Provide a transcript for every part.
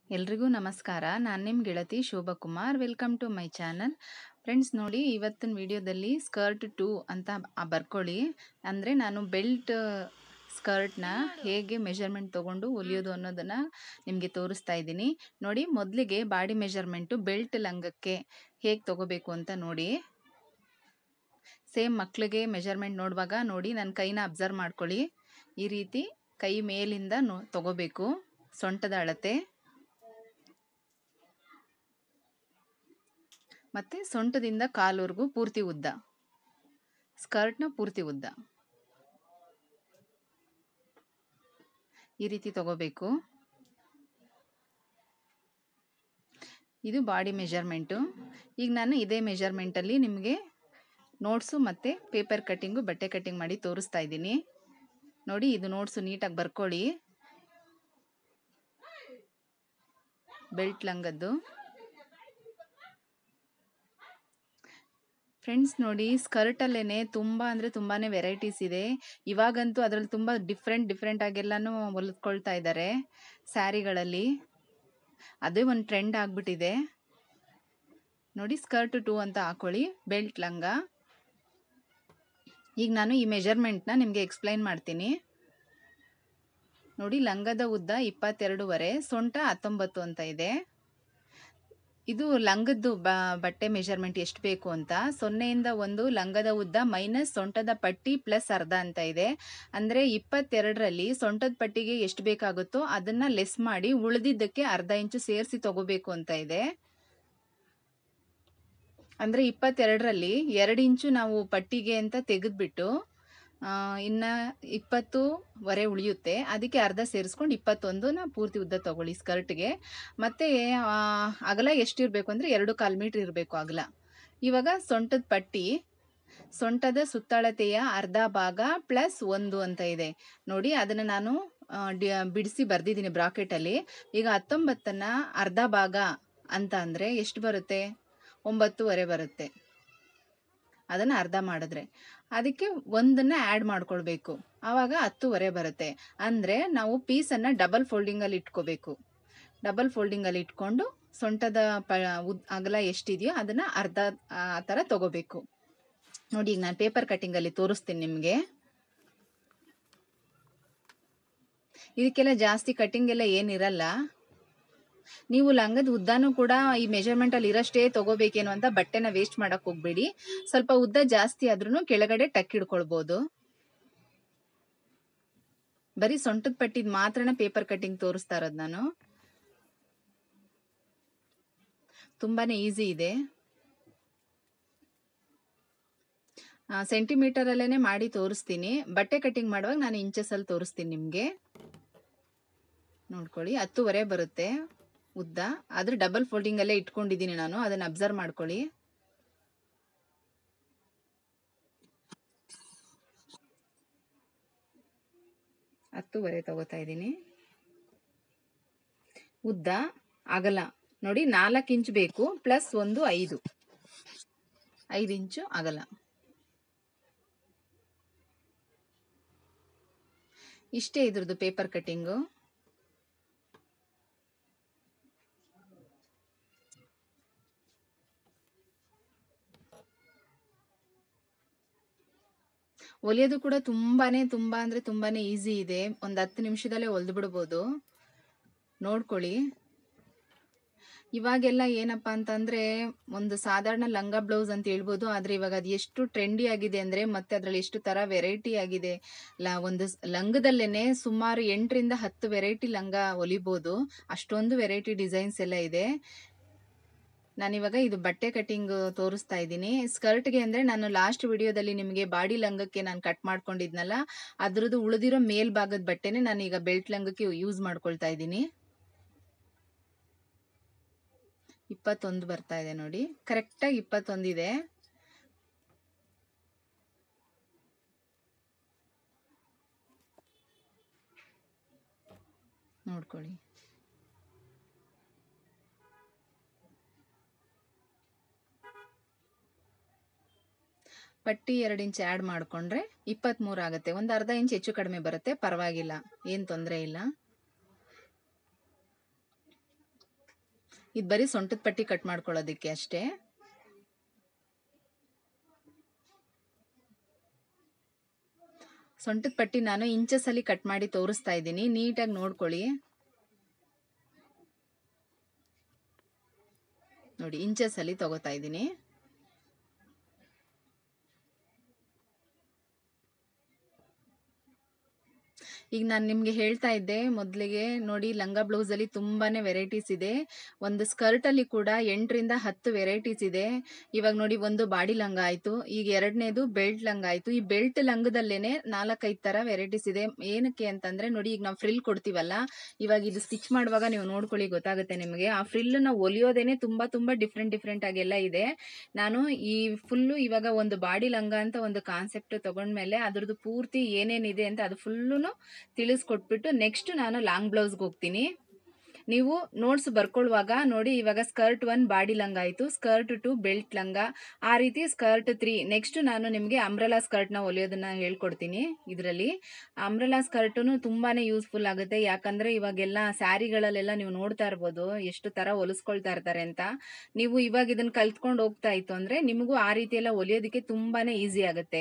ಎಲ್ರಿಗೂ ನಮಸ್ಕಾರ ನಾನು ನಿಮ್ಮ ಗೆಳತಿ Shobha Kumar welcome to my channel friends ನೋಡಿ ಇವತ್ತಿನ ವಿಡಿಯೋದಲ್ಲಿ ಸ್ಕರ್ಟ್ ಟು ಅಂತ ಬ- ಬರ್ಕೊಳ್ಳಿ ಅಂದರೆ ನಾನು ಬೆಲ್ಟ್ ಸ್ಕರ್ಟ್ನ ಹೇಗೆ ಮೆಷರ್ಮೆಂಟ್ ತೊಗೊಂಡು ಹೊಲಿಯೋದು ಅನ್ನೋದನ್ನು ನಿಮಗೆ ತೋರಿಸ್ತಾ ಇದ್ದೀನಿ ನೋಡಿ ಮೊದಲಿಗೆ ಬಾಡಿ ಮೆಷರ್ಮೆಂಟು ಬೆಲ್ಟ್ ಲಂಗಕ್ಕೆ ಹೇಗೆ ತೊಗೋಬೇಕು ಅಂತ ನೋಡಿ ಸೇಮ್ ಮಕ್ಕಳಿಗೆ ಮೆಷರ್ಮೆಂಟ್ ನೋಡುವಾಗ ನೋಡಿ ನನ್ನ ಕೈನ ಅಬ್ಸರ್ವ್ ಮಾಡ್ಕೊಳ್ಳಿ ಈ ರೀತಿ ಕೈ ಮೇಲಿಂದ ನೋ ತಗೋಬೇಕು ಸೊಂಟದ ಅಳತೆ ಮತ್ತು ಸೊಂಟದಿಂದ ಕಾಲ್ವರೆಗೂ ಪೂರ್ತಿ ಉದ್ದ ಸ್ಕರ್ಟ್ನ ಪೂರ್ತಿ ಉದ್ದ ಈ ರೀತಿ ತಗೋಬೇಕು ಇದು ಬಾಡಿ ಮೆಷರ್ಮೆಂಟು ಈಗ ನಾನು ಇದೇ ಮೆಷರ್ಮೆಂಟಲ್ಲಿ ನಿಮಗೆ ನೋಟ್ಸು ಮತ್ತು ಪೇಪರ್ ಕಟ್ಟಿಂಗು ಬಟ್ಟೆ ಕಟ್ಟಿಂಗ್ ಮಾಡಿ ತೋರಿಸ್ತಾ ಇದ್ದೀನಿ ನೋಡಿ ಇದು ನೋಟ್ಸು ನೀಟಾಗಿ ಬರ್ಕೊಳ್ಳಿ ಬೆಲ್ಟ್ ಲಂಗದ್ದು ಫ್ರೆಂಡ್ಸ್ ನೋಡಿ ಸ್ಕರ್ಟಲ್ಲೇ ತುಂಬ ಅಂದರೆ ತುಂಬಾ ವೆರೈಟೀಸ್ ಇದೆ ಇವಾಗಂತೂ ಅದರಲ್ಲಿ ತುಂಬ ಡಿಫ್ರೆಂಟ್ ಡಿಫ್ರೆಂಟ್ ಆಗೆಲ್ಲನೂ ಹೊಲಿದ್ಕೊಳ್ತಾ ಇದ್ದಾರೆ ಸ್ಯಾರಿಗಳಲ್ಲಿ ಅದೇ ಒಂದು ಟ್ರೆಂಡ್ ಆಗಿಬಿಟ್ಟಿದೆ ನೋಡಿ ಸ್ಕರ್ಟ್ ಟು ಅಂತ ಹಾಕೊಳ್ಳಿ ಬೆಲ್ಟ್ ಲಂಗ ಈಗ ನಾನು ಈ ಮೆಜರ್ಮೆಂಟ್ನ ನಿಮಗೆ ಎಕ್ಸ್ಪ್ಲೈನ್ ಮಾಡ್ತೀನಿ ನೋಡಿ ಲಂಗದ ಉದ್ದ ಇಪ್ಪತ್ತೆರಡೂವರೆ ಸೊಂಟ ಹತ್ತೊಂಬತ್ತು ಅಂತ ಇದೆ ಇದು ಲಂಗದ್ದು ಬ ಬಟ್ಟೆ ಮೆಷರ್ಮೆಂಟ್ ಎಷ್ಟು ಬೇಕು ಅಂತ ಸೊನ್ನೆಯಿಂದ ಒಂದು ಲಂಗದ ಉದ್ದ ಮೈನಸ್ ಸೊಂಟದ ಪಟ್ಟಿ ಪ್ಲಸ್ ಅರ್ಧ ಅಂತ ಇದೆ ಅಂದರೆ ಇಪ್ಪತ್ತೆರಡರಲ್ಲಿ ಸೊಂಟದ ಪಟ್ಟಿಗೆ ಎಷ್ಟು ಬೇಕಾಗುತ್ತೋ ಅದನ್ನು ಲೆಸ್ ಮಾಡಿ ಉಳಿದಿದ್ದಕ್ಕೆ ಅರ್ಧ ಇಂಚು ಸೇರಿಸಿ ತಗೋಬೇಕು ಅಂತ ಇದೆ ಅಂದರೆ ಇಪ್ಪತ್ತೆರಡರಲ್ಲಿ ಎರಡು ಇಂಚು ನಾವು ಪಟ್ಟಿಗೆ ಅಂತ ತೆಗೆದ್ಬಿಟ್ಟು ಇನ್ನು ಇಪ್ಪತ್ತುವರೆ ಉಳಿಯುತ್ತೆ ಅದಕ್ಕೆ ಅರ್ಧ ಸೇರಿಸ್ಕೊಂಡು ಇಪ್ಪತ್ತೊಂದನ್ನ ಪೂರ್ತಿ ಉದ್ದ ತಗೊಳ್ಳಿ ಸ್ಕರ್ಟ್ಗೆ ಮತ್ತು ಅಗಲ ಎಷ್ಟಿರಬೇಕು ಅಂದರೆ ಎರಡು ಕಾಲು ಮೀಟ್ರ್ ಇರಬೇಕು ಅಗಲ ಇವಾಗ ಸೊಂಟದ ಪಟ್ಟಿ ಸೊಂಟದ ಸುತ್ತಳತೆಯ ಅರ್ಧ ಭಾಗ ಪ್ಲಸ್ ಒಂದು ಅಂತ ಇದೆ ನೋಡಿ ಅದನ್ನು ನಾನು ಡಿ ಬಿಡಿಸಿ ಬರೆದಿದ್ದೀನಿ ಬ್ರಾಕೆಟಲ್ಲಿ ಈಗ ಹತ್ತೊಂಬತ್ತನ್ನು ಅರ್ಧ ಭಾಗ ಅಂತ ಅಂದರೆ ಎಷ್ಟು ಬರುತ್ತೆ ಒಂಬತ್ತುವರೆ ಬರುತ್ತೆ ಅದನ್ನು ಅರ್ಧ ಮಾಡಿದ್ರೆ ಅದಕ್ಕೆ ಒಂದನ್ನು ಆ್ಯಡ್ ಮಾಡ್ಕೊಳ್ಬೇಕು ಆವಾಗ ಹತ್ತುವರೆ ಬರುತ್ತೆ ಅಂದರೆ ನಾವು ಪೀಸನ್ನು ಡಬಲ್ ಫೋಲ್ಡಿಂಗಲ್ಲಿ ಇಟ್ಕೋಬೇಕು ಡಬಲ್ ಫೋಲ್ಡಿಂಗಲ್ಲಿ ಇಟ್ಕೊಂಡು ಸೊಂಟದ ಪ ಉದ್ ಅಗಲ ಎಷ್ಟಿದೆಯೋ ಅದನ್ನು ಅರ್ಧ ಆ ಥರ ತಗೋಬೇಕು ನೋಡಿ ಈಗ ನಾನು ಪೇಪರ್ ಕಟ್ಟಿಂಗಲ್ಲಿ ತೋರಿಸ್ತೀನಿ ನಿಮಗೆ ಇದಕ್ಕೆಲ್ಲ ಜಾಸ್ತಿ ಕಟ್ಟಿಂಗ್ ಎಲ್ಲ ಏನಿರಲ್ಲ ನೀವು ಲಂಗದ ಉದ್ದನೂ ಕೂಡ ಈ ಮೆಜರ್ಮೆಂಟಲ್ಲಿ ಇರೋಷ್ಟೇ ತಗೋಬೇಕೇನು ಅಂತ ಬಟ್ಟೆನ ವೇಸ್ಟ್ ಮಾಡಕ್ ಹೋಗ್ಬೇಡಿ ಸ್ವಲ್ಪ ಉದ್ದ ಜಾಸ್ತಿ ಆದ್ರೂ ಕೆಳಗಡೆ ಟಕ್ ಹಿಡ್ಕೊಳ್ಬೋದು ಬರೀ ಸೊಂಟದ ಪಟ್ಟಿದ್ ಮಾತ್ರನ ಪೇಪರ್ ಕಟ್ಟಿಂಗ್ ತೋರಿಸ್ತಾ ಇರೋದು ನಾನು ತುಂಬಾನೇ ಈಸಿ ಇದೆ ಸೆಂಟಿಮೀಟರ್ ಅಲ್ಲೇನೆ ಮಾಡಿ ತೋರಿಸ್ತೀನಿ ಬಟ್ಟೆ ಕಟ್ಟಿಂಗ್ ಮಾಡುವಾಗ ನಾನು ಇಂಚಸ್ ಅಲ್ಲಿ ತೋರಿಸ್ತೀನಿ ನಿಮ್ಗೆ ನೋಡ್ಕೊಳ್ಳಿ ಹತ್ತುವರೆ ಬರುತ್ತೆ ಉದ್ದ ಆದ್ರೆ ಡಬಲ್ ಫೋಲ್ಡಿಂಗ್ ಅಲ್ಲೇ ಇಟ್ಕೊಂಡಿದ್ದೀನಿ ನಾನು ಅದನ್ನ ಅಬ್ಸರ್ವ್ ಮಾಡ್ಕೊಳ್ಳಿ ಹತ್ತುವರೆ ತಗೋತಾ ಇದ್ದೀನಿ ಉದ್ದ ಅಗಲ ನೋಡಿ ನಾಲ್ಕು ಇಂಚ್ ಬೇಕು ಪ್ಲಸ್ ಒಂದು ಐದು ಐದು ಇಂಚು ಅಗಲ ಇಷ್ಟೇ ಇದ್ರದ್ದು ಪೇಪರ್ ಕಟ್ಟಿಂಗು ಹೊಲಿಯೋದು ಕೂಡ ತುಂಬಾನೇ ತುಂಬಾ ಅಂದ್ರೆ ತುಂಬಾನೇ ಈಸಿ ಇದೆ ಒಂದು ಹತ್ತು ನಿಮಿಷದಲ್ಲೇ ಹೊಲ್ದು ಬಿಡ್ಬೋದು ನೋಡ್ಕೊಳ್ಳಿ ಇವಾಗೆಲ್ಲ ಏನಪ್ಪಾ ಅಂತಂದ್ರೆ ಒಂದು ಸಾಧಾರಣ ಲಂಗ ಬ್ಲೌಸ್ ಅಂತ ಹೇಳ್ಬೋದು ಆದ್ರೆ ಇವಾಗ ಅದು ಎಷ್ಟು ಟ್ರೆಂಡಿ ಆಗಿದೆ ಅಂದ್ರೆ ಮತ್ತೆ ಅದ್ರಲ್ಲಿ ಎಷ್ಟು ತರ ವೆರೈಟಿ ಆಗಿದೆ ಲ ಒಂದು ಸ್- ಲಂಗದಲ್ಲೇನೆ ಸುಮಾರು ಎಂಟರಿಂದ ಹತ್ತು ವೆರೈಟಿ ಲಂಗ ಹೊಲಿಬೋದು ಅಷ್ಟೊಂದು ವೆರೈಟಿ ಡಿಸೈನ್ಸ್ ಎಲ್ಲ ಇದೆ ನಾನಿವಾಗ ಇದು ಬಟ್ಟೆ ಕಟಿಂಗ್ ತೋರಿಸ್ತಾ ಇದ್ದೀನಿ ಸ್ಕರ್ಟ್ಗೆ ಅಂದರೆ ನಾನು ಲಾಸ್ಟ್ ವಿಡಿಯೋದಲ್ಲಿ ನಿಮಗೆ ಬಾಡಿ ಲಂಗಕ್ಕೆ ನಾನು ಕಟ್ ಮಾಡ್ಕೊಂಡಿದ್ನಲ್ಲ ಅದ್ರದ್ದು ಉಳಿದಿರೋ ಮೇಲ್ಭಾಗದ ಬಟ್ಟೆನೆ ನಾನು ಈಗ ಬೆಲ್ಟ್ ಲಂಗಕ್ಕೆ ಯೂಸ್ ಮಾಡ್ಕೊಳ್ತಾ ಇದ್ದೀನಿ ಇಪ್ಪತ್ತೊಂದು ಬರ್ತಾ ಇದೆ ನೋಡಿ ಕರೆಕ್ಟಾಗಿ ಇಪ್ಪತ್ತೊಂದಿದೆ ನೋಡ್ಕೊಳ್ಳಿ ಪಟ್ಟಿ ಎರಡು ಇಂಚ್ ಆ್ಯಡ್ ಮಾಡಿಕೊಂಡ್ರೆ ಇಪ್ಪತ್ತ್ಮೂರು ಆಗುತ್ತೆ ಒಂದು ಅರ್ಧ ಇಂಚ್ ಹೆಚ್ಚು ಕಡಿಮೆ ಬರುತ್ತೆ ಪರವಾಗಿಲ್ಲ ಏನು ತೊಂದರೆ ಇಲ್ಲ ಇದು ಬರೀ ಸೊಂಟದ ಪಟ್ಟಿ ಕಟ್ ಮಾಡ್ಕೊಳ್ಳೋದಕ್ಕೆ ಅಷ್ಟೇ ಸೊಂಟದ ಪಟ್ಟಿ ನಾನು ಇಂಚಸಲ್ಲಿ ಕಟ್ ಮಾಡಿ ತೋರಿಸ್ತಾ ಇದ್ದೀನಿ ನೀಟಾಗಿ ನೋಡ್ಕೊಳ್ಳಿ ನೋಡಿ ಇಂಚಸಲ್ಲಿ ತಗೋತಾ ಇದ್ದೀನಿ ಈಗ ನಾನು ನಿಮಗೆ ಹೇಳ್ತಾ ಇದ್ದೆ ಮೊದಲಿಗೆ ನೋಡಿ ಲಂಗ ಬ್ಲೌಸಲ್ಲಿ ತುಂಬಾ ವೆರೈಟೀಸ್ ಇದೆ ಒಂದು ಸ್ಕರ್ಟಲ್ಲಿ ಕೂಡ ಎಂಟರಿಂದ ಹತ್ತು ವೆರೈಟೀಸ್ ಇದೆ ಇವಾಗ ನೋಡಿ ಒಂದು ಬಾಡಿ ಲಂಗ ಆಯಿತು ಈಗ ಎರಡನೇದು ಬೆಲ್ಟ್ ಲಂಗ ಆಯಿತು ಈ ಬೆಲ್ಟ್ ಲಂಗದಲ್ಲೇನೆ ನಾಲ್ಕೈದು ಥರ ವೆರೈಟೀಸ್ ಇದೆ ಏನಕ್ಕೆ ಅಂತಂದರೆ ನೋಡಿ ಈಗ ನಾವು ಫ್ರಿಲ್ ಕೊಡ್ತೀವಲ್ಲ ಇವಾಗ ಇದು ಸ್ಟಿಚ್ ಮಾಡುವಾಗ ನೀವು ನೋಡ್ಕೊಳ್ಳಿ ಗೊತ್ತಾಗುತ್ತೆ ನಿಮಗೆ ಆ ಫ್ರಿಲ್ಲನ್ನ ಹೊಲಿಯೋದೇನೆ ತುಂಬ ತುಂಬ ಡಿಫ್ರೆಂಟ್ ಡಿಫ್ರೆಂಟ್ ಆಗೆಲ್ಲ ಇದೆ ನಾನು ಈ ಫುಲ್ಲು ಇವಾಗ ಒಂದು ಬಾಡಿ ಲಂಗ ಅಂತ ಒಂದು ಕಾನ್ಸೆಪ್ಟ್ ತಗೊಂಡ್ಮೇಲೆ ಅದ್ರದ್ದು ಪೂರ್ತಿ ಏನೇನಿದೆ ಅಂತ ಅದು ಫುಲ್ಲು ತಿಳಿಸ್ಕೊಟ್ಬಿಟ್ಟು ನೆಕ್ಸ್ಟ್ ನಾನು ಲಾಂಗ್ ಬ್ಲೌಸ್ಗೆ ಹೋಗ್ತೀನಿ ನೀವು ನೋಟ್ಸ್ ಬರ್ಕೊಳ್ಳುವಾಗ ನೋಡಿ ಇವಾಗ ಸ್ಕರ್ಟ್ ಒನ್ ಬಾಡಿ ಲಂಗ ಆಯಿತು ಸ್ಕರ್ಟ್ ಟು ಬೆಲ್ಟ್ ಲಂಗ ಆ ರೀತಿ ಸ್ಕರ್ಟ್ ತ್ರೀ ನೆಕ್ಸ್ಟ್ ನಾನು ನಿಮಗೆ ಅಂಬ್ರೆಲಾ ಸ್ಕರ್ಟ್ನ ಹೊಲಿಯೋದನ್ನ ಹೇಳ್ಕೊಡ್ತೀನಿ ಇದರಲ್ಲಿ ಅಂಬ್ರೆಲಾ ಸ್ಕರ್ಟು ತುಂಬಾ ಯೂಸ್ಫುಲ್ ಆಗುತ್ತೆ ಯಾಕಂದರೆ ಇವಾಗೆಲ್ಲ ಸ್ಯಾರಿಗಳಲ್ಲೆಲ್ಲ ನೀವು ನೋಡ್ತಾ ಇರ್ಬೋದು ಎಷ್ಟು ಥರ ಹೊಲಿಸ್ಕೊಳ್ತಾ ಇರ್ತಾರೆ ಅಂತ ನೀವು ಇವಾಗ ಇದನ್ನು ಕಲ್ತ್ಕೊಂಡು ಹೋಗ್ತಾ ಇತ್ತು ಅಂದರೆ ನಿಮಗೂ ಆ ರೀತಿ ಎಲ್ಲ ಹೊಲಿಯೋದಕ್ಕೆ ತುಂಬಾ ಈಸಿ ಆಗುತ್ತೆ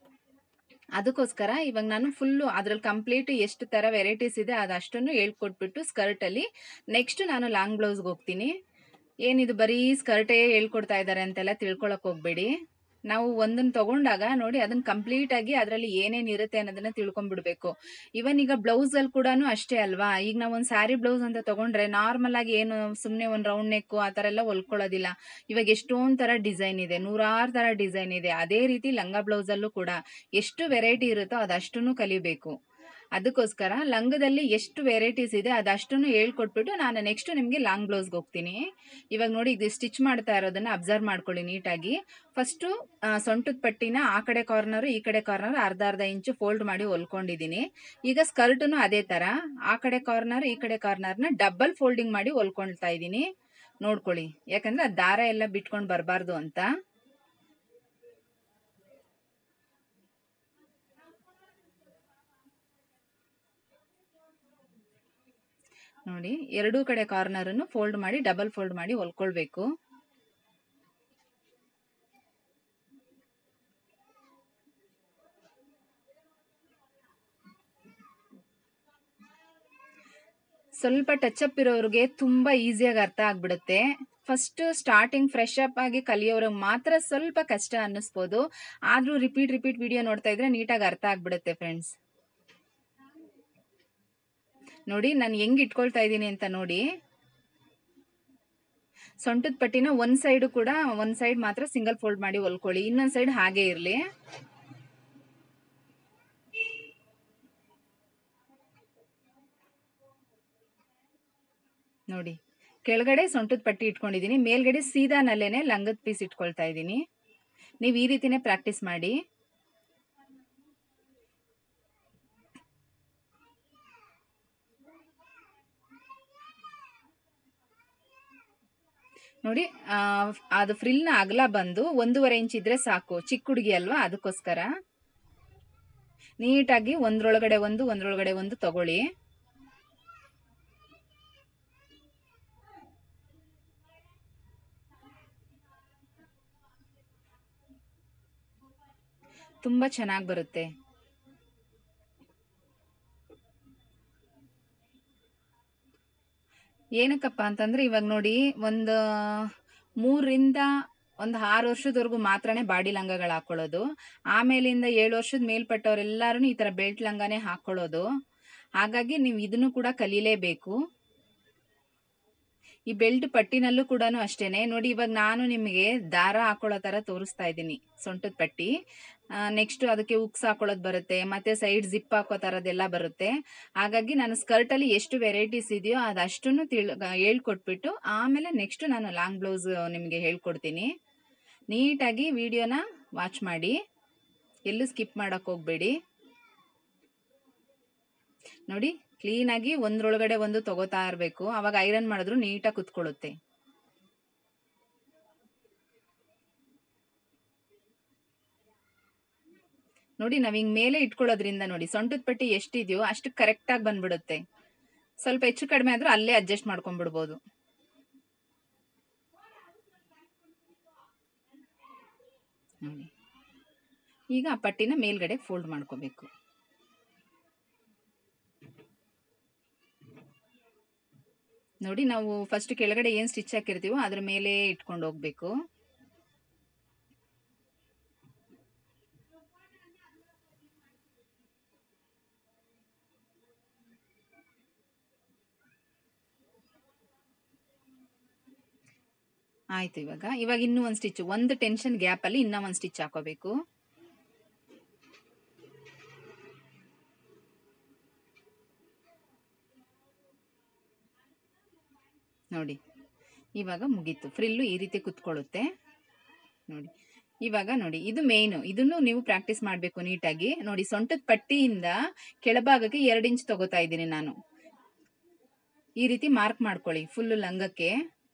ಅದಕ್ಕೋಸ್ಕರ ಇವಾಗ ನಾನು ಫುಲ್ಲು ಅದ್ರಲ್ಲಿ ಕಂಪ್ಲೀಟ್ ಎಷ್ಟು ಥರ ವೆರೈಟೀಸ್ ಇದೆ ಅದಷ್ಟನ್ನು ಹೇಳ್ಕೊಟ್ಬಿಟ್ಟು ಸ್ಕರ್ಟಲ್ಲಿ ನೆಕ್ಸ್ಟ್ ನಾನು ಲಾಂಗ್ ಬ್ಲೌಸ್ಗೆ ಹೋಗ್ತೀನಿ ಏನಿದು ಬರೀ ಸ್ಕರ್ಟೇ ಹೇಳ್ಕೊಡ್ತಾ ಇದ್ದಾರೆ ಅಂತೆಲ್ಲ ತಿಳ್ಕೊಳಕ್ ಹೋಗ್ಬೇಡಿ ನಾವು ಒಂದನ್ನು ತಗೊಂಡಾಗ ನೋಡಿ ಅದನ್ನ ಕಂಪ್ಲೀಟ್ ಆಗಿ ಅದರಲ್ಲಿ ಏನೇನು ಇರುತ್ತೆ ಅನ್ನೋದನ್ನ ತಿಳ್ಕೊಂಡ್ಬಿಡ್ಬೇಕು ಇವನ್ ಈಗ ಬ್ಲೌಸ್ ಅಲ್ಲಿ ಕೂಡ ಅಷ್ಟೇ ಅಲ್ವಾ ಈಗ ನಾವು ಒಂದು ಸ್ಯಾರಿ ಬ್ಲೌಸ್ ಅಂತ ತಗೊಂಡ್ರೆ ನಾರ್ಮಲ್ ಆಗಿ ಏನು ಸುಮ್ಮನೆ ಒಂದು ರೌಂಡ್ ನೆಕ್ಕು ಆ ಥರ ಎಲ್ಲ ಹೊಲ್ಕೊಳ್ಳೋದಿಲ್ಲ ಇವಾಗ ಎಷ್ಟೊಂದು ಥರ ಡಿಸೈನ್ ಇದೆ ನೂರಾರು ಥರ ಡಿಸೈನ್ ಇದೆ ಅದೇ ರೀತಿ ಲಂಗ ಬ್ಲೌಸಲ್ಲೂ ಕೂಡ ಎಷ್ಟು ವೆರೈಟಿ ಇರುತ್ತೋ ಅದಷ್ಟನ್ನು ಕಲಿಬೇಕು ಅದಕ್ಕೋಸ್ಕರ ಲಂಗದಲ್ಲಿ ಎಷ್ಟು ವೆರೈಟೀಸ್ ಇದೆ ಅದಷ್ಟನ್ನು ಹೇಳ್ಕೊಟ್ಬಿಟ್ಟು ನಾನು ನೆಕ್ಸ್ಟ್ ನಿಮಗೆ ಲಾಂಗ್ ಬ್ಲೌಸ್ಗೆ ಹೋಗ್ತೀನಿ ಇವಾಗ ನೋಡಿ ಇದು ಸ್ಟಿಚ್ ಮಾಡ್ತಾ ಇರೋದನ್ನ ಅಬ್ಸರ್ವ್ ಮಾಡ್ಕೊಳ್ಳಿ ನೀಟಾಗಿ ಫಸ್ಟು ಸೊಂಟದ ಪಟ್ಟಿನ ಆ ಕಡೆ ಕಾರ್ನರ್ ಈ ಕಡೆ ಕಾರ್ನರ್ ಅರ್ಧ ಅರ್ಧ ಇಂಚು ಫೋಲ್ಡ್ ಮಾಡಿ ಹೊಲ್ಕೊಂಡಿದ್ದೀನಿ ಈಗ ಸ್ಕರ್ಟನು ಅದೇ ಥರ ಆ ಕಡೆ ಕಾರ್ನರ್ ಈ ಕಡೆ ಕಾರ್ನರ್ನ ಡಬಲ್ ಫೋಲ್ಡಿಂಗ್ ಮಾಡಿ ಹೊಲ್ಕೊಳ್ತಾ ಇದ್ದೀನಿ ನೋಡ್ಕೊಳ್ಳಿ ಯಾಕಂದ್ರೆ ಆ ದಾರ ಎಲ್ಲ ಬಿಟ್ಕೊಂಡು ಬರಬಾರ್ದು ಅಂತ ನೋಡಿ ಎರಡೂ ಕಡೆ ಕಾರ್ನರನ್ನು ಫೋಲ್ಡ್ ಮಾಡಿ ಡಬಲ್ ಫೋಲ್ಡ್ ಮಾಡಿ ಹೊಲ್ಕೊಳ್ಬೇಕು ಸ್ವಲ್ಪ ಟಚ್ ಅಪ್ ಇರೋರಿಗೆ ತುಂಬಾ ಈಸಿಯಾಗಿ ಅರ್ಥ ಆಗ್ಬಿಡುತ್ತೆ ಫಸ್ಟ್ ಸ್ಟಾರ್ಟಿಂಗ್ ಫ್ರೆಶ್ ಅಪ್ ಆಗಿ ಕಲಿಯೋರಿಗೆ ಮಾತ್ರ ಸ್ವಲ್ಪ ಕಷ್ಟ ಅನ್ನಿಸ್ಬೋದು ಆದ್ರೂ ರಿಪೀಟ್ ರಿಪೀಟ್ ವಿಡಿಯೋ ನೋಡ್ತಾ ಇದ್ರೆ ನೀಟಾಗಿ ಅರ್ಥ ಆಗ್ಬಿಡುತ್ತೆ ಫ್ರೆಂಡ್ಸ್ ನೋಡಿ ನಾನು ಹೆಂಗ್ ಇಟ್ಕೊಳ್ತಾ ಇದ್ದೀನಿ ಅಂತ ನೋಡಿ ಸೊಂಟದ ಪಟ್ಟಿನ ಒಂದ್ ಸೈಡ್ ಕೂಡ ಒಂದ್ ಸೈಡ್ ಮಾತ್ರ ಸಿಂಗಲ್ ಫೋಲ್ಡ್ ಮಾಡಿ ಹೊಲ್ಕೊಳ್ಳಿ ಇನ್ನೊಂದ್ ಸೈಡ್ ಹಾಗೆ ಇರ್ಲಿ ನೋಡಿ ಕೆಳಗಡೆ ಸೊಂಟದ ಪಟ್ಟಿ ಇಟ್ಕೊಂಡಿದ್ದೀನಿ ಮೇಲ್ಗಡೆ ಸೀದಾ ನಲ್ಲೇನೆ ಲಂಗದ ಪೀಸ್ ಇಟ್ಕೊಳ್ತಾ ಇದ್ದೀನಿ ನೀವು ಈ ರೀತಿನೇ ಪ್ರಾಕ್ಟೀಸ್ ಮಾಡಿ ನೋಡಿ ಆ, ಅದು ಫ್ರಿಲ್ನ ಅಗಲ ಬಂದು ಒಂದೂವರೆ ಇಂಚ್ ಇದ್ರೆ ಸಾಕು ಚಿಕ್ಕ ಹುಡುಗಿ ಅಲ್ವಾ ಅದಕ್ಕೋಸ್ಕರ ನೀಟಾಗಿ ಒಂದ್ರೊಳಗಡೆ ಒಂದು ಒಂದ್ರೊಳಗಡೆ ಒಂದು ತಗೊಳ್ಳಿ ತುಂಬಾ ಚೆನ್ನಾಗಿ ಬರುತ್ತೆ ಏನಕ್ಕಪ್ಪ ಅಂತಂದ್ರೆ ಇವಾಗ ನೋಡಿ ಒಂದು ಮೂರರಿಂದ ಒಂದು ಆರು ವರ್ಷದವರೆಗೂ ಮಾತ್ರನೇ ಬಾಡಿ ಲಂಗಗಳು ಹಾಕೊಳ್ಳೋದು ಆಮೇಲಿಂದ ಏಳು ವರ್ಷದ ಮೇಲ್ಪಟ್ಟವರೆಲ್ಲರೂ ಈ ಥರ ಬೆಲ್ಟ್ ಲಂಗಾನೇ ಹಾಕೊಳ್ಳೋದು ಹಾಗಾಗಿ ನೀವು ಇದನ್ನು ಕೂಡ ಕಲೀಲೇಬೇಕು ಈ ಬೆಲ್ಟ್ ಪಟ್ಟಿನಲ್ಲೂ ಕೂಡ ಅಷ್ಟೇನೆ ನೋಡಿ ಇವಾಗ ನಾನು ನಿಮಗೆ ದಾರ ಹಾಕೊಳ್ಳೋ ತರ ತೋರಿಸ್ತಾ ಇದ್ದೀನಿ ಸೊಂಟದ ಪಟ್ಟಿ ನೆಕ್ಸ್ಟ್ ಅದಕ್ಕೆ ಉಕ್ಸ್ ಹಾಕೊಳ್ಳೋದು ಬರುತ್ತೆ ಮತ್ತೆ ಸೈಡ್ ಜಿಪ್ ಹಾಕೋ ತರದೆಲ್ಲ ಬರುತ್ತೆ ಹಾಗಾಗಿ ನಾನು ಸ್ಕರ್ಟ್ ಅಲ್ಲಿ ಎಷ್ಟು ವೆರೈಟೀಸ್ ಇದೆಯೋ ಅದಷ್ಟನ್ನು ತಿಳ್ ಹೇಳ್ಕೊಟ್ಬಿಟ್ಟು ಆಮೇಲೆ ನೆಕ್ಸ್ಟ್ ನಾನು ಲಾಂಗ್ ಬ್ಲೌಸ್ ನಿಮಗೆ ಹೇಳ್ಕೊಡ್ತೀನಿ ನೀಟಾಗಿ ವಿಡಿಯೋನ ವಾಚ್ ಮಾಡಿ ಎಲ್ಲೂ ಸ್ಕಿಪ್ ಮಾಡಕ್ ಹೋಗ್ಬೇಡಿ ನೋಡಿ ಕ್ಲೀನಾಗಿ ಒಂದ್ರೊಳಗಡೆ ಒಂದು ತಗೋತಾ ಇರಬೇಕು ಅವಾಗ ಐರನ್ ಮಾಡಿದ್ರು ನೀಟಾಗಿ ಕುತ್ಕೊಳ್ಳುತ್ತೆ ನೋಡಿ ನಾವ್ ಹಿಂಗ್ ಮೇಲೆ ಇಟ್ಕೊಳ್ಳೋದ್ರಿಂದ ನೋಡಿ ಸೊಂಟದ ಪಟ್ಟಿ ಎಷ್ಟಿದೆಯೋ ಅಷ್ಟು ಕರೆಕ್ಟ್ ಆಗಿ ಬಂದ್ಬಿಡುತ್ತೆ ಸ್ವಲ್ಪ ಹೆಚ್ಚು ಕಡಿಮೆ ಆದ್ರೂ ಅಲ್ಲೇ ಅಡ್ಜಸ್ಟ್ ಮಾಡ್ಕೊಂಡ್ಬಿಡ್ಬೋದು ನೋಡಿ ಈಗ ಆ ಪಟ್ಟಿನ ಮೇಲ್ಗಡೆ ಫೋಲ್ಡ್ ಮಾಡ್ಕೋಬೇಕು ನೋಡಿ ನಾವು ಫಸ್ಟ್ ಕೆಳಗಡೆ ಏನು ಸ್ಟಿಚ್ ಹಾಕಿರ್ತೀವೋ ಅದ್ರ ಮೇಲೆ ಇಟ್ಕೊಂಡು ಹೋಗ್ಬೇಕು ಆಯ್ತು ಇವಾಗ ಇವಾಗ ಇನ್ನೂ ಒಂದು ಸ್ಟಿಚ್ ಒಂದು ಟೆನ್ಷನ್ ಗ್ಯಾಪಲ್ಲಿ ಇನ್ನೂ ಒಂದು ಸ್ಟಿಚ್ ಹಾಕೋಬೇಕು ನೋಡಿ ಇವಾಗ ಮುಗೀತು ಫ್ರಿಲ್ಲು ಈ ರೀತಿ ಕುತ್ಕೊಳ್ಳುತ್ತೆ ನೋಡಿ ಇವಾಗ ನೋಡಿ ಇದು ಮೇಯ್ನು ಇದನ್ನು ನೀವು ಪ್ರಾಕ್ಟೀಸ್ ಮಾಡಬೇಕು ನೀಟಾಗಿ ನೋಡಿ ಸೊಂಟದ ಪಟ್ಟಿಯಿಂದ ಕೆಳಭಾಗಕ್ಕೆ ಎರಡು ಇಂಚ್ ತಗೋತಾ ಇದ್ದೀನಿ ನಾನು ಈ ರೀತಿ ಮಾರ್ಕ್ ಮಾಡ್ಕೊಳ್ಳಿ ಫುಲ್ಲು ಲಂಗಕ್ಕೆ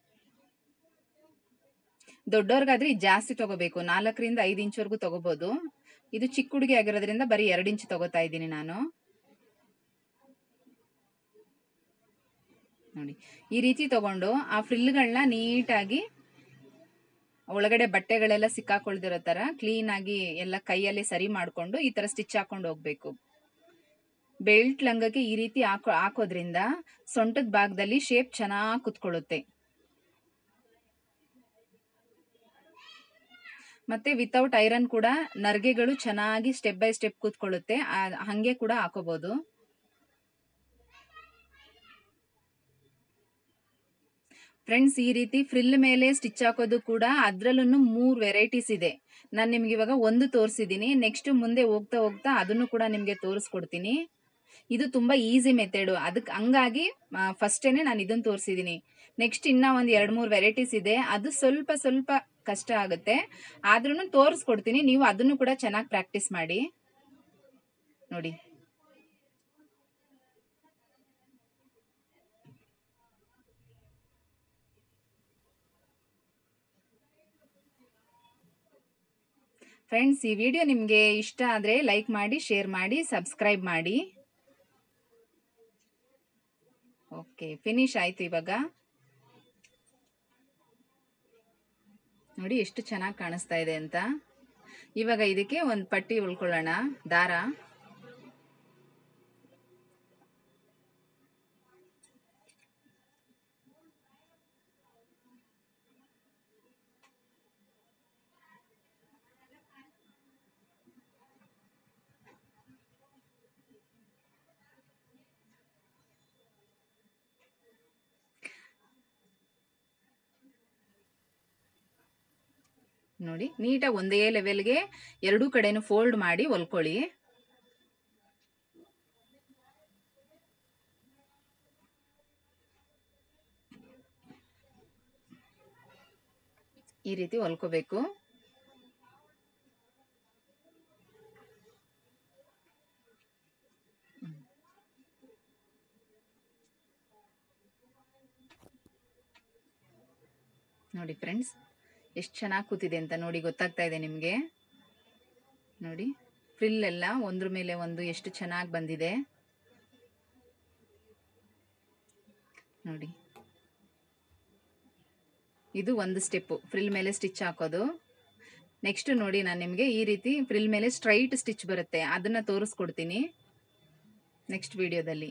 ದೊಡ್ಡವ್ರಿಗಾದ್ರೆ ಇದು ಜಾಸ್ತಿ ತಗೋಬೇಕು ನಾಲ್ಕರಿಂದ ಐದು ಇಂಚ್ವರೆಗೂ ತಗೋಬಹುದು ಇದು ಚಿಕ್ಕ ಹುಡುಗಿ ಆಗಿರೋದ್ರಿಂದ ಬರೀ ಎರಡು ಇಂಚ್ ತಗೋತಾ ಇದ್ದೀನಿ ನಾನು ನೋಡಿ ಈ ರೀತಿ ತಗೊಂಡು ಆ ಫ್ರಿಲ್ಗಳನ್ನ ನೀಟಾಗಿ ಒಳಗಡೆ ಬಟ್ಟೆಗಳೆಲ್ಲ ಸಿಕ್ಕಾಕೊಳ್ದಿರೋ ತರ ಕ್ಲೀನ್ ಆಗಿ ಎಲ್ಲ ಕೈಯಲ್ಲೇ ಸರಿ ಮಾಡ್ಕೊಂಡು ಈ ತರ ಸ್ಟಿಚ್ ಹಾಕೊಂಡು ಹೋಗ್ಬೇಕು ಬೆಲ್ಟ್ ಲಂಗಕ್ಕೆ ಈ ರೀತಿ ಹಾಕೋ ಹಾಕೋದ್ರಿಂದ ಸೊಂಟದ ಭಾಗದಲ್ಲಿ ಶೇಪ್ ಚೆನ್ನಾಗಿ ಕುತ್ಕೊಳ್ಳುತ್ತೆ ಮತ್ತೆ ವಿತೌಟ್ ಐರನ್ ಕೂಡ ನರ್ಗೆಗಳು ಚೆನ್ನಾಗಿ ಸ್ಟೆಪ್ ಬೈ ಸ್ಟೆಪ್ ಕೂತ್ಕೊಳ್ಳುತ್ತೆ ಆ- ಹಂಗೆ ಕೂಡ ಹಾಕೋಬಹುದು ಫ್ರೆಂಡ್ಸ್ ಈ ರೀತಿ ಫ್ರಿಲ್ ಮೇಲೆ ಸ್ಟಿಚ್ ಹಾಕೋದು ಕೂಡ ಅದ್ರಲ್ಲೂ ಮೂರು ವೆರೈಟೀಸ್ ಇದೆ ನಾನು ನಿಮ್ಗೆ ಇವಾಗ ಒಂದು ತೋರಿಸಿದ್ದೀನಿ ನೆಕ್ಸ್ಟ್ ಮುಂದೆ ಹೋಗ್ತಾ ಹೋಗ್ತಾ ಅದನ್ನು ಕೂಡ ನಿಮಗೆ ತೋರಿಸ್ಕೊಡ್ತೀನಿ ಇದು ತುಂಬಾ ಈಸಿ ಮೆಥಡು ಅದಕ್ಕೆ ಹಂಗಾಗಿ ಫಸ್ಟೇನೆ ನಾನು ಇದನ್ನ ತೋರಿಸಿದ್ದೀನಿ ನೆಕ್ಸ್ಟ್ ಇನ್ನ ಒಂದು ಎರಡು ಮೂರು ವೆರೈಟೀಸ್ ಇದೆ ಅದು ಸ್ವಲ್ಪ ಸ್ವಲ್ಪ ಕಷ್ಟ ಆಗುತ್ತೆ ಆದ್ರೂ ತೋರಿಸ್ಕೊಡ್ತೀನಿ ನೀವು ಅದನ್ನು ಕೂಡ ಚೆನ್ನಾಗಿ ಪ್ರಾಕ್ಟೀಸ್ ಮಾಡಿ ನೋಡಿ ಫ್ರೆಂಡ್ಸ್ ಈ ವಿಡಿಯೋ ನಿಮಗೆ ಇಷ್ಟ ಆದರೆ ಲೈಕ್ ಮಾಡಿ ಶೇರ್ ಮಾಡಿ ಸಬ್ಸ್ಕ್ರೈಬ್ ಮಾಡಿ ಓಕೆ ಫಿನಿಶ್ ಆಯ್ತು ಇವಾಗ ನೋಡಿ ಎಷ್ಟು ಚೆನ್ನಾಗಿ ಕಾಣಿಸ್ತಾ ಇದೆ ಅಂತ ಇವಾಗ ಇದಕ್ಕೆ ಒಂದು ಪಟ್ಟಿ ಉಳ್ಕೊಳ್ಳೋಣ ದಾರ ನೋಡಿ ನೀಟಾಗಿ ಒಂದೇ ಲೆವೆಲ್ಗೆ ಎರಡೂ ಕಡೆನೂ ಫೋಲ್ಡ್ ಮಾಡಿ ಹೊಲ್ಕೊಳ್ಳಿ ಈ ರೀತಿ ಹೊಲ್ಕೋಬೇಕು ನೋಡಿ ಫ್ರೆಂಡ್ಸ್ ಎಷ್ಟು ಚೆನ್ನಾಗಿ ಕೂತಿದೆ ಅಂತ ನೋಡಿ ಗೊತ್ತಾಗ್ತಾ ಇದೆ ನಿಮಗೆ ನೋಡಿ ಫ್ರಿಲ್ ಎಲ್ಲ ಒಂದ್ರ ಮೇಲೆ ಒಂದು ಎಷ್ಟು ಚೆನ್ನಾಗಿ ಬಂದಿದೆ ನೋಡಿ ಇದು ಒಂದು ಸ್ಟೆಪ್ಪು ಫ್ರಿಲ್ ಮೇಲೆ ಸ್ಟಿಚ್ ಹಾಕೋದು ನೆಕ್ಸ್ಟ್ ನೋಡಿ ನಾನು ನಿಮಗೆ ಈ ರೀತಿ ಫ್ರಿಲ್ ಮೇಲೆ ಸ್ಟ್ರೈಟ್ ಸ್ಟಿಚ್ ಬರುತ್ತೆ ಅದನ್ನ ತೋರಿಸ್ಕೊಡ್ತೀನಿ ನೆಕ್ಸ್ಟ್ ವಿಡಿಯೋದಲ್ಲಿ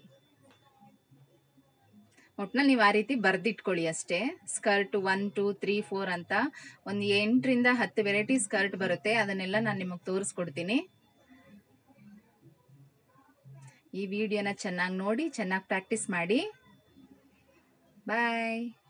ಒಟ್ನಲ್ಲಿ ನೀವು ಆ ರೀತಿ ಬರ್ದಿಟ್ಕೊಳ್ಳಿ ಅಷ್ಟೇ skirt one two three four ಅಂತ ಒಂದು ಎಂಟರಿಂದ ಹತ್ತು ವೆರೈಟಿ ಸ್ಕರ್ಟ್ ಬರುತ್ತೆ ಅದನ್ನೆಲ್ಲ ನಾನು ನಿಮಗೆ ತೋರಿಸ್ಕೊಡ್ತೀನಿ ಈ ವಿಡಿಯೋನ ಚೆನ್ನಾಗಿ ನೋಡಿ ಚೆನ್ನಾಗಿ ಪ್ರಾಕ್ಟೀಸ್ ಮಾಡಿ ಬಾಯ್